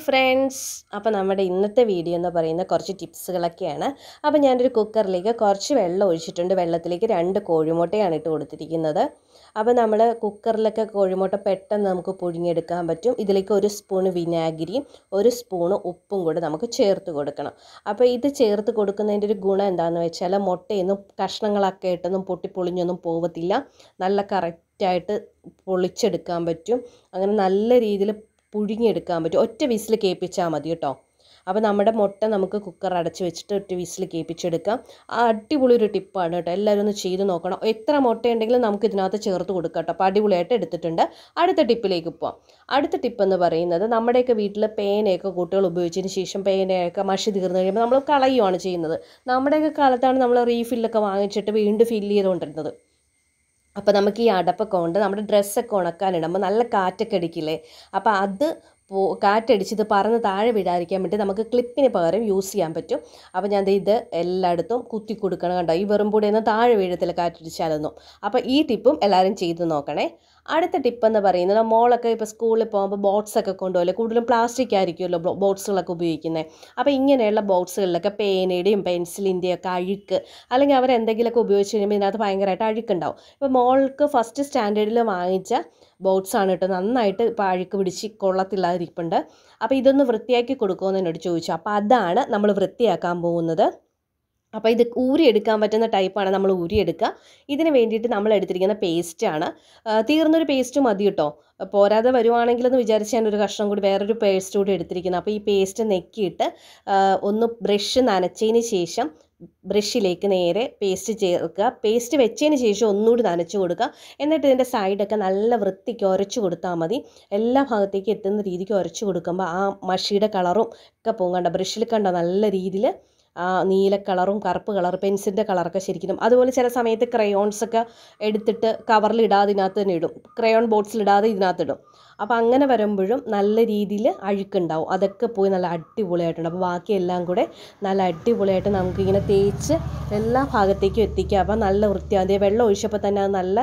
friends അപ്പോൾ നമ്മുടെ ഇന്നത്തെ വീഡിയോ എന്ന് പറയുന്ന കുറച്ച് ടിപ്സുകളൊക്കെയാണ് അപ്പോൾ ഞാനൊരു കുക്കറിലേക്ക് കുറച്ച് വെള്ളം ഒഴിച്ചിട്ടുണ്ട് വെള്ളത്തിലേക്ക് രണ്ട് കോഴിമുട്ടയാണ് ഇട്ട് കൊടുത്തിരിക്കുന്നത് അപ്പോൾ നമ്മൾ കുക്കറിലൊക്കെ കോഴിമുട്ട പെട്ടെന്ന് നമുക്ക് പുഴുങ്ങിയെടുക്കാൻ പറ്റും ഇതിലേക്ക് ഒരു സ്പൂൺ വിനാഗിരിയും ഒരു സ്പൂണ് ഉപ്പും കൂടെ നമുക്ക് ചേർത്ത് കൊടുക്കണം അപ്പോൾ ഇത് ചേർത്ത് കൊടുക്കുന്നതിൻ്റെ ഒരു ഗുണം എന്താണെന്ന് വെച്ചാൽ മുട്ടയൊന്നും കഷ്ണങ്ങളൊക്കെ ഇട്ടൊന്നും പൊട്ടിപ്പൊളിഞ്ഞൊന്നും പോവത്തില്ല നല്ല കറക്റ്റായിട്ട് പൊളിച്ചെടുക്കാൻ പറ്റും അങ്ങനെ നല്ല രീതിയിൽ പുഴുങ്ങിയെടുക്കാൻ പറ്റും ഒറ്റ വിസിൽ കേൾപ്പിച്ചാൽ മതി കേട്ടോ അപ്പോൾ നമ്മുടെ മുട്ട നമുക്ക് കുക്കർ അടച്ച് വെച്ചിട്ട് ഒറ്റ വിസിൽ കേൾപ്പിച്ചെടുക്കാം ആ അടിപൊളി ഒരു ടിപ്പാണ് കേട്ടോ എല്ലാവരും ഒന്ന് ചെയ്ത് നോക്കണം എത്ര മുട്ട ഉണ്ടെങ്കിലും നമുക്ക് ഇതിനകത്ത് ചേർത്ത് കൊടുക്കാം കേട്ടോ അപ്പോൾ അടിപൊളിയായിട്ട് എടുത്തിട്ടുണ്ട് അടുത്ത ടിപ്പിലേക്ക് പോവാം അടുത്ത ടിപ്പ് എന്ന് പറയുന്നത് നമ്മുടെയൊക്കെ വീട്ടിൽ പേനയൊക്കെ കുട്ടികൾ ഉപയോഗിച്ചതിന് ശേഷം പേനയൊക്കെ മഷി തീർന്നു കഴിയുമ്പോൾ നമ്മൾ കളയുവാണ് ചെയ്യുന്നത് നമ്മുടെയൊക്കെ കാലത്താണ് നമ്മൾ റീഫില്ലൊക്കെ വാങ്ങിച്ചിട്ട് വീണ്ടും ഫില്ല് ചെയ്തുകൊണ്ടിരുന്നത് അപ്പോൾ നമുക്ക് ഈ അടപ്പൊക്കെ കൊണ്ട് നമ്മുടെ ഡ്രസ്സൊക്കെ ഉണക്കാനിടുമ്പോൾ നല്ല കാറ്റൊക്കെ അടിക്കില്ലേ അപ്പോൾ അത് പോ കാറ്റടിച്ച് ഇത് പറന്ന് താഴെ വിടാതിരിക്കാൻ വേണ്ടി നമുക്ക് ക്ലിപ്പിന് പകരം യൂസ് ചെയ്യാൻ പറ്റും അപ്പോൾ ഞാൻ ദേ ഇത് എല്ലായിടത്തും കുത്തി കൊടുക്കണം കണ്ടോ ഈ വെറും പൊടിയൊന്നും താഴെ വീഴത്തില്ല കാറ്റടിച്ചാലൊന്നും അപ്പോൾ ഈ ടിപ്പും എല്ലാവരും ചെയ്ത് നോക്കണേ അടുത്ത ടിപ്പ് എന്ന് പറയുന്നത് മോളൊക്കെ ഇപ്പോൾ സ്കൂളിൽ പോകുമ്പോൾ ബോട്ട്സ് ഒക്കെ കൊണ്ടുപോകല്ലേ കൂടുതലും പ്ലാസ്റ്റിക് ആയിരിക്കുമല്ലോ ബോട്ട്സുകളൊക്കെ ഉപയോഗിക്കുന്നത് അപ്പോൾ ഇങ്ങനെയുള്ള ബോട്ട്സുകളിലൊക്കെ പേനയുടെയും പെൻസിലിൻ്റെയും ഒക്കെ അഴുക്ക് അല്ലെങ്കിൽ അവർ എന്തെങ്കിലുമൊക്കെ ഉപയോഗിച്ച് കഴിയുമ്പോൾ ഇതിനകത്ത് ഭയങ്കരമായിട്ട് അഴുക്കുണ്ടാവും ഇപ്പോൾ മോൾക്ക് ഫസ്റ്റ് സ്റ്റാൻഡേർഡിൽ വാങ്ങിച്ച ബോട്ട്സ് ആണ് കേട്ടോ നന്നായിട്ട് ഇപ്പോൾ അഴുക്ക് പിടിച്ച് കൊള്ളത്തില്ലാതിരിപ്പുണ്ട് അപ്പോൾ ഇതൊന്ന് വൃത്തിയാക്കി കൊടുക്കുമെന്ന് എന്നോട് ചോദിച്ചു അപ്പോൾ അതാണ് നമ്മൾ വൃത്തിയാക്കാൻ പോകുന്നത് അപ്പോൾ ഇത് ഊരിയെടുക്കാൻ പറ്റുന്ന ടൈപ്പാണ് നമ്മൾ ഊരിയെടുക്കുക ഇതിന് വേണ്ടിയിട്ട് നമ്മൾ എടുത്തിരിക്കുന്ന പേസ്റ്റാണ് തീർന്നൊരു പേസ്റ്റ് മതി കേട്ടോ പോരാതെ വരുവാണെങ്കിലെന്ന് വിചാരിച്ച് ഞാൻ ഒരു കഷ്ണം കൂടി വേറൊരു പേസ്റ്റ് കൂടി എടുത്തിരിക്കുന്നത് അപ്പോൾ ഈ പേസ്റ്റ് നെക്കിയിട്ട് ഒന്ന് ബ്രഷ് നനച്ചതിന് ശേഷം ബ്രഷിലേക്ക് നേരെ പേസ്റ്റ് ചേർക്കുക പേസ്റ്റ് വെച്ചതിന് ശേഷം ഒന്നുകൂടി നനച്ച് കൊടുക്കുക എന്നിട്ട് ഇതിൻ്റെ സൈഡൊക്കെ നല്ല വൃത്തിക്ക് ഉരച്ച് കൊടുത്താൽ മതി എല്ലാ ഭാഗത്തേക്ക് എത്തുന്ന രീതിക്ക് ഉരച്ച് കൊടുക്കുമ്പോൾ ആ മഷിയുടെ കളറും ഒക്കെ പോകും കണ്ട ബ്രഷിൽ കണ്ട നല്ല രീതിയിൽ ആ നീല കളറും കറുപ്പ് കളർ പെൻസിലിൻ്റെ കളറൊക്കെ ശരിക്കും അതുപോലെ ചില സമയത്ത് ക്രയോൺസ് ഒക്കെ എടുത്തിട്ട് കവറിൽ ഇടാതെ ഇതിനകത്ത് തന്നെ ഇടും ക്രയോൺ ബോട്ട്സിൽ ഇടാതെ ഇതിനകത്ത് ഇടും അപ്പോൾ അങ്ങനെ വരുമ്പോഴും നല്ല രീതിയിൽ അഴുക്കുണ്ടാവും അതൊക്കെ പോയി നല്ല അടിപൊളിയായിട്ടുണ്ട് അപ്പോൾ ബാക്കിയെല്ലാം കൂടെ നല്ല അടിപൊളിയായിട്ട് നമുക്കിങ്ങനെ തേച്ച് എല്ലാ ഭാഗത്തേക്കും എത്തിക്കുക അപ്പോൾ നല്ല വൃത്തിയാതെ വെള്ളം ഒഴിച്ചപ്പോൾ തന്നെ അത് നല്ല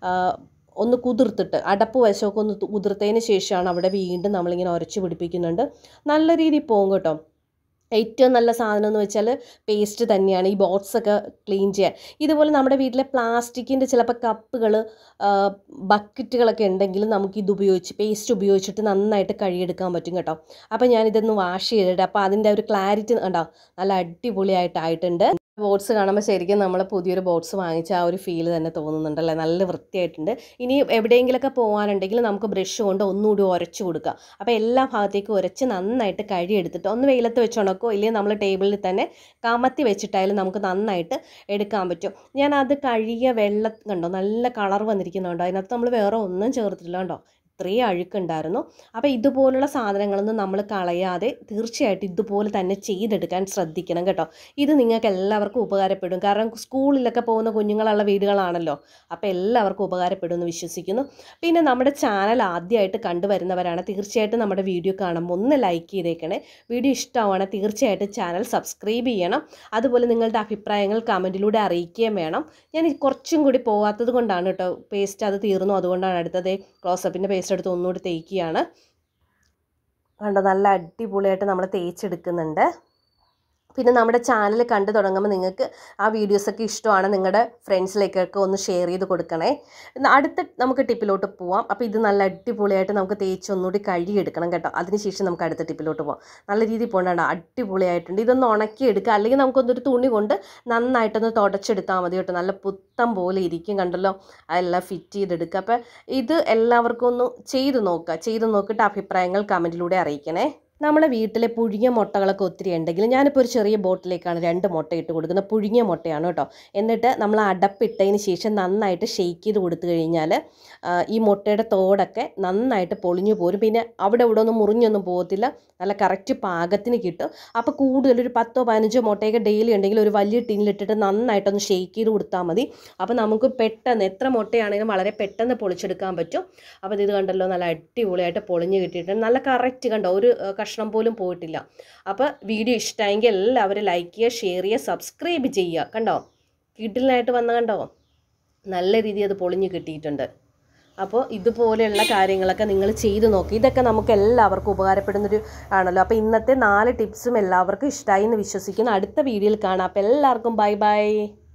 ഒന്ന് കുതിർത്തിട്ട് അടപ്പ് വശമൊക്കെ ഒന്ന് കുതിർത്തതിന് ശേഷമാണ് അവിടെ വീണ്ടും നമ്മളിങ്ങനെ ഉരച്ച് പിടിപ്പിക്കുന്നുണ്ട് നല്ല രീതിയിൽ പോകും കേട്ടോ ഏറ്റവും നല്ല സാധനം എന്ന് വെച്ചാൽ പേസ്റ്റ് തന്നെയാണ് ഈ ബോട്ട്സൊക്കെ ക്ലീൻ ചെയ്യാൻ ഇതുപോലെ നമ്മുടെ വീട്ടിലെ പ്ലാസ്റ്റിക്കിൻ്റെ ചിലപ്പോൾ കപ്പുകൾ ബക്കറ്റുകളൊക്കെ ഉണ്ടെങ്കിൽ നമുക്ക് ഇത് ഉപയോഗിച്ച് പേസ്റ്റ് ഉപയോഗിച്ചിട്ട് നന്നായിട്ട് കഴുകിയെടുക്കാൻ പറ്റും കേട്ടോ അപ്പോൾ ഞാനിതൊന്ന് വാഷ് ചെയ്തിട്ട് അപ്പോൾ അതിൻ്റെ ഒരു ക്ലാരിറ്റി കണ്ടോ നല്ല അടിപൊളിയായിട്ടായിട്ടുണ്ട് ബോട്ട്സ് കാണുമ്പോൾ ശരിക്കും നമ്മൾ പുതിയൊരു ബോട്ട്സ് വാങ്ങിച്ച ആ ഒരു ഫീൽ തന്നെ തോന്നുന്നുണ്ടല്ലേ നല്ല വൃത്തിയായിട്ടുണ്ട് ഇനി എവിടെയെങ്കിലുമൊക്കെ പോകാനുണ്ടെങ്കിൽ നമുക്ക് ബ്രഷ് കൊണ്ട് ഒന്നുകൂടി ഉരച്ച് കൊടുക്കുക അപ്പോൾ എല്ലാ ഭാഗത്തേക്കും ഉരച്ച് നന്നായിട്ട് കഴുകിയെടുത്തിട്ട് ഒന്ന് വെയിലത്ത് വെച്ചുണക്കോ ഇല്ലെങ്കിൽ നമ്മൾ ടേബിളിൽ തന്നെ കമത്തി വെച്ചിട്ടായാലും നമുക്ക് നന്നായിട്ട് എടുക്കാൻ പറ്റും ഞാൻ അത് കഴുകിയ വെള്ളം കണ്ടോ നല്ല കളർ വന്നിരിക്കുന്നുണ്ടോ അതിനകത്ത് നമ്മൾ വേറെ ഒന്നും ചേർത്തിട്ടില്ല കണ്ടോ ഇത്രയും അഴുക്കുണ്ടായിരുന്നു അപ്പോൾ ഇതുപോലുള്ള സാധനങ്ങളൊന്നും നമ്മൾ കളയാതെ തീർച്ചയായിട്ടും ഇതുപോലെ തന്നെ ചെയ്തെടുക്കാൻ ശ്രദ്ധിക്കണം കേട്ടോ ഇത് നിങ്ങൾക്ക് എല്ലാവർക്കും ഉപകാരപ്പെടും കാരണം സ്കൂളിലൊക്കെ പോകുന്ന കുഞ്ഞുങ്ങളുള്ള വീടുകളാണല്ലോ അപ്പോൾ എല്ലാവർക്കും ഉപകാരപ്പെടും എന്ന് വിശ്വസിക്കുന്നു പിന്നെ നമ്മുടെ ചാനൽ ആദ്യമായിട്ട് കണ്ടുവരുന്നവരാണ് തീർച്ചയായിട്ടും നമ്മുടെ വീഡിയോ കാണുമ്പോൾ ഒന്ന് ലൈക്ക് ചെയ്തേക്കണേ വീഡിയോ ഇഷ്ടമാണെങ്കിൽ തീർച്ചയായിട്ടും ചാനൽ സബ്സ്ക്രൈബ് ചെയ്യണം അതുപോലെ നിങ്ങളുടെ അഭിപ്രായങ്ങൾ കമൻറ്റിലൂടെ അറിയിക്കുകയും വേണം ഞാൻ കുറച്ചും കൂടി പോകാത്തത് കൊണ്ടാണ് കേട്ടോ പേസ്റ്റ് അത് തീർന്നു അതുകൊണ്ടാണ് അടുത്തത് ക്ലോസപ്പിൻ്റെ പേസ്റ്റ് എടുത്ത് ഒന്നുകൂടി തേക്കുകയാണ് കണ്ടോ നല്ല അടിപൊളിയായിട്ട് നമ്മൾ തേച്ചെടുക്കുന്നുണ്ട് പിന്നെ നമ്മുടെ ചാനൽ കണ്ടു തുടങ്ങുമ്പോൾ നിങ്ങൾക്ക് ആ വീഡിയോസൊക്കെ ഇഷ്ടമാണ് നിങ്ങളുടെ ഫ്രണ്ട്സിലേക്കൊക്കെ ഒന്ന് ഷെയർ ചെയ്ത് കൊടുക്കണേ അടുത്ത നമുക്ക് ടിപ്പിലോട്ട് പോവാം അപ്പോൾ ഇത് നല്ല അടിപൊളിയായിട്ട് നമുക്ക് തേച്ച് ഒന്നുകൂടി കഴുകിയെടുക്കണം കേട്ടോ അതിനുശേഷം നമുക്ക് അടുത്ത ടിപ്പിലോട്ട് പോവാം നല്ല രീതിയിൽ പോകണ്ട അടിപൊളിയായിട്ടുണ്ട് ഇതൊന്ന് ഉണക്കിയെടുക്കുക അല്ലെങ്കിൽ നമുക്കൊന്നൊരു തുണി കൊണ്ട് നന്നായിട്ടൊന്ന് തുടച്ചെടുത്താൽ മതി കേട്ടോ നല്ല പുത്തം പോലെ ഇരിക്കും കണ്ടല്ലോ അതെല്ലാം ഫിറ്റ് ചെയ്തെടുക്കുക അപ്പോൾ ഇത് എല്ലാവർക്കും ഒന്ന് ചെയ്ത് നോക്കുക ചെയ്ത് നോക്കിയിട്ട് അഭിപ്രായങ്ങൾ കമൻറ്റിലൂടെ അറിയിക്കണേ നമ്മളെ വീട്ടിലെ പുഴുങ്ങിയ മുട്ടകളൊക്കെ ഒത്തിരി ഉണ്ടെങ്കിൽ ഞാനിപ്പോൾ ഒരു ചെറിയ ബോട്ടിലേക്കാണ് രണ്ട് മുട്ട ഇട്ട് കൊടുക്കുന്നത് പുഴുങ്ങിയ മുട്ടയാണ് കേട്ടോ എന്നിട്ട് നമ്മൾ അടപ്പിട്ടതിന് ശേഷം നന്നായിട്ട് ഷെയ്ക്ക് ചെയ്ത് കൊടുത്തു കഴിഞ്ഞാൽ ഈ മുട്ടയുടെ തോടൊക്കെ നന്നായിട്ട് പൊളിഞ്ഞു പോരും പിന്നെ അവിടെ ഇവിടെ ഒന്നും മുറിഞ്ഞൊന്നും പോകത്തില്ല നല്ല കറക്റ്റ് പാകത്തിന് കിട്ടും അപ്പോൾ കൂടുതൽ ഒരു പത്തോ പതിനഞ്ചോ മുട്ടയൊക്കെ ഡെയിലി ഉണ്ടെങ്കിൽ ഒരു വലിയ ടിന്നിലിട്ടിട്ട് നന്നായിട്ടൊന്ന് ഷെയ്ക്ക് ചെയ്ത് കൊടുത്താൽ മതി അപ്പോൾ നമുക്ക് പെട്ടെന്ന് എത്ര മുട്ടയാണെങ്കിലും വളരെ പെട്ടെന്ന് പൊളിച്ചെടുക്കാൻ പറ്റും അപ്പോൾ ഇത് കണ്ടല്ലോ നല്ല അടിപൊളിയായിട്ട് പൊളിഞ്ഞ് കിട്ടിയിട്ടുണ്ട് നല്ല കറക്റ്റ് കണ്ടോ ഒരു കഷ്ണം പോലും പോയിട്ടില്ല അപ്പോൾ വീഡിയോ ഇഷ്ടമായെങ്കിൽ എല്ലാവരും ലൈക്ക് ചെയ്യുക ഷെയർ ചെയ്യുക സബ്സ്ക്രൈബ് ചെയ്യുക കണ്ടോ കിഡിലായിട്ട് വന്ന കണ്ടോ നല്ല രീതിയിൽ അത് പൊളിഞ്ഞ് കിട്ടിയിട്ടുണ്ട് അപ്പോൾ ഇതുപോലെയുള്ള കാര്യങ്ങളൊക്കെ നിങ്ങൾ ചെയ്തു നോക്കി ഇതൊക്കെ നമുക്ക് എല്ലാവർക്കും ഉപകാരപ്പെടുന്നൊരു ആണല്ലോ അപ്പോൾ ഇന്നത്തെ നാല് ടിപ്സും എല്ലാവർക്കും ഇഷ്ടമായി എന്ന് വിശ്വസിക്കുന്നു അടുത്ത വീഡിയോയിൽ കാണാം അപ്പോൾ എല്ലാവർക്കും ബൈ ബൈ